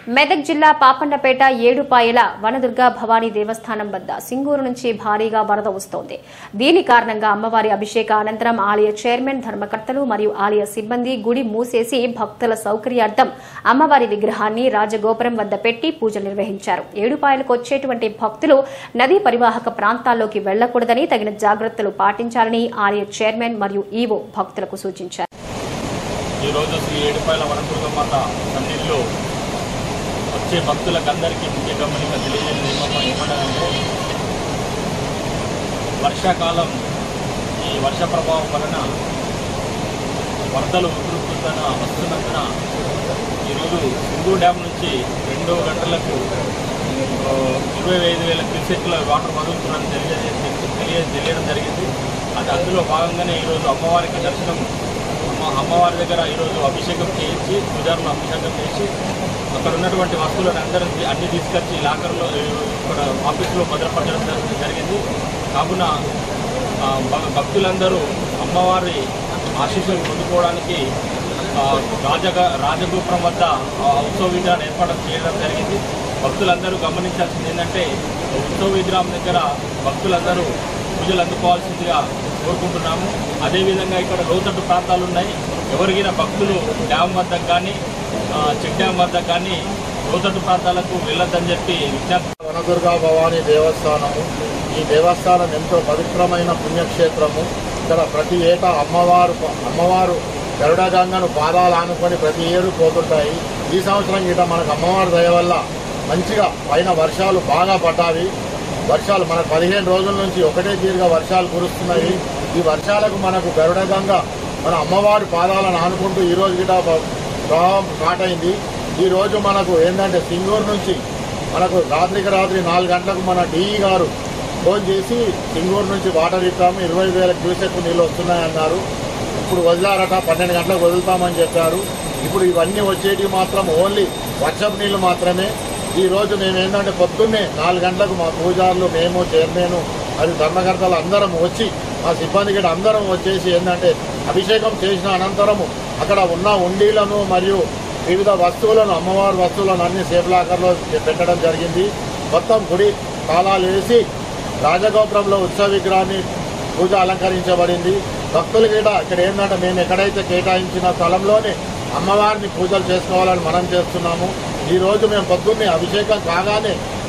మెదక్ జిల్లా పాపండపేట ఏడుపాయల వనదుర్గా భవానీ దేవస్థానం వద్ద సింగూరు నుంచి భారీగా వరద వస్తోంది దీని కారణంగా అమ్మవారి అభిషేక అనంతరం ఆలయ చైర్మన్ ధర్మకర్తలు మరియు ఆలయ సిబ్బంది గుడి మూసేసి భక్తుల సౌకర్యార్థం అమ్మవారి విగ్రహాన్ని రాజగోపురం వద్ద పెట్టి పూజలు నిర్వహించారు ఏడుపాయలకు వచ్చేటువంటి భక్తులు నదీ పరివాహక ప్రాంతాల్లోకి వెళ్లకూడదని తగిన జాగ్రత్తలు పాటించాలని ఆలయ చైర్మన్ మరియు ఈవో భక్తులకు సూచించారు ఈరోజు శ్రీ ఏడుపాయల వనదుర్గమాత సన్నిధిలో వచ్చే భక్తులకందరికీ ముఖ్య గమనిక తెలియజేయడం ఏమో ఏమన్నారంటే వర్షాకాలం ఈ వర్ష ప్రభావం వలన వరదలు ఉధృతున్న వస్తున్నందున ఈరోజు సింధు డ్యామ్ నుంచి రెండు గంటలకు ఆ, ఇరవై ఐదు వేల క్యూసెక్ల వాటర్ వదులుతున్నారని తెలియజే తెలియ తెలియడం జరిగింది అది అందులో భాగంగానే ఈరోజు అమ్మవారికి దర్శనం అమ్మ అమ్మవారి దగ్గర ఈరోజు అభిషేకం చేయించి పూజారులు అభిషేకం చేసి అక్కడ ఉన్నటువంటి వస్తువులను అందరినీ అన్ని తీసుకొచ్చి లాకర్లో ఇక్కడ ఆఫీసులో భద్రపరచడం జరి- జరిగింది కావున ఆ, భ- భక్తులందరూ అమ్మవారి ఆశీస్సులు పొందుకోవడానికి ఆ, రాజగ రాజగోపురం వద్ద ఆ, ఉత్సవ విగ్రహాన్ని ఏర్పాటు చేయడం జరిగింది భక్తులందరూ గమనించాల్సింది ఏంటంటే ఉత్సవ విగ్రహం దగ్గర భక్తులందరూ పూజలు అందుకోవాల్సిందిగా కోరుకుంటున్నాము అదేవిధంగా ఇక్కడ లోతట్టు ప్రాంతాలు ఉన్నాయి ఎవరికైనా భక్తులు డ్యామ్ వద్ద కానీ ఆ, చెక్ డ్యామ్ వద్ద కానీ లోతట్టు ప్రాంతాలకు వెళ్ళొద్దని చెప్పి విజ్ఞప్తి వనదుర్గా భవానీ దేవస్థానము ఈ దేవస్థానం ఎంతో పవిత్రమైన పుణ్యక్షేత్రము ఇక్కడ ప్రతి ఏటా అమ్మవారు అమ్మవారు గరుడగంగను పాదాలు ఆనుకొని ప్రతి ఏడు పోతుంటాయి ఈ సంవత్సరం గిట మనకు అమ్మవారి దయ వల్ల మంచిగా పైన వర్షాలు బాగా పడ్డాయి వర్షాలు మనకు పదిహేను రోజుల నుంచి ఒకటే తీరుగా వర్షాలు కురుస్తున్నాయి ఈ వర్షాలకు మనకు గరుడగంగ మన అమ్మవారి పాదాలను ఆనుకుంటూ ఈ రోజు గిట ప్రవాహం స్టార్ట్ అయింది ఈ రోజు మనకు ఏంటంటే సింగూరు నుంచి మనకు రాత్రికి రాత్రి నాలుగు గంటలకు మన డిఈ గారు ఫోన్ చేసి సింగూరు నుంచి వాటర్ ఇస్తాము ఇరవై వేల క్యూసెక్ నీళ్ళు వస్తున్నాయన్నారు ఇప్పుడు వదిలారట పన్నెండు గంటలకు వదులుతామని చెప్పారు ఇప్పుడు ఇవన్నీ వచ్చేటివి మాత్రం ఓన్లీ వర్షపు నీళ్లు మాత్రమే ఈ రోజు మేము ఏంటంటే పొద్దున్నే నాలుగు గంటలకు మా పూజారులు మేము చైర్మన్ మరియు ధర్మకర్తలు అందరం వచ్చి మా సిబ్బంది కూడా అందరం వచ్చేసి ఏంటంటే అభిషేకం చేసిన అనంతరము అక్కడ ఉన్న ఉండీలను మరియు వివిధ వస్తువులను అమ్మవారి వస్తువులను అన్ని సేఫ్ లాకర్లో పెట్టడం జరిగింది మొత్తం గుడి తాళాలు వేసి రాజగోపురంలో ఉత్సవ విగ్రహాన్ని పూజ అలంకరించబడింది భక్తులు గీట ఇక్కడ ఏంటంటే మేము ఎక్కడైతే కేటాయించిన స్థలంలోనే అమ్మవారిని పూజలు చేసుకోవాలని మనం చేస్తున్నాము ఈ రోజు మేము పొద్దున్నే అభిషేకం కాగానే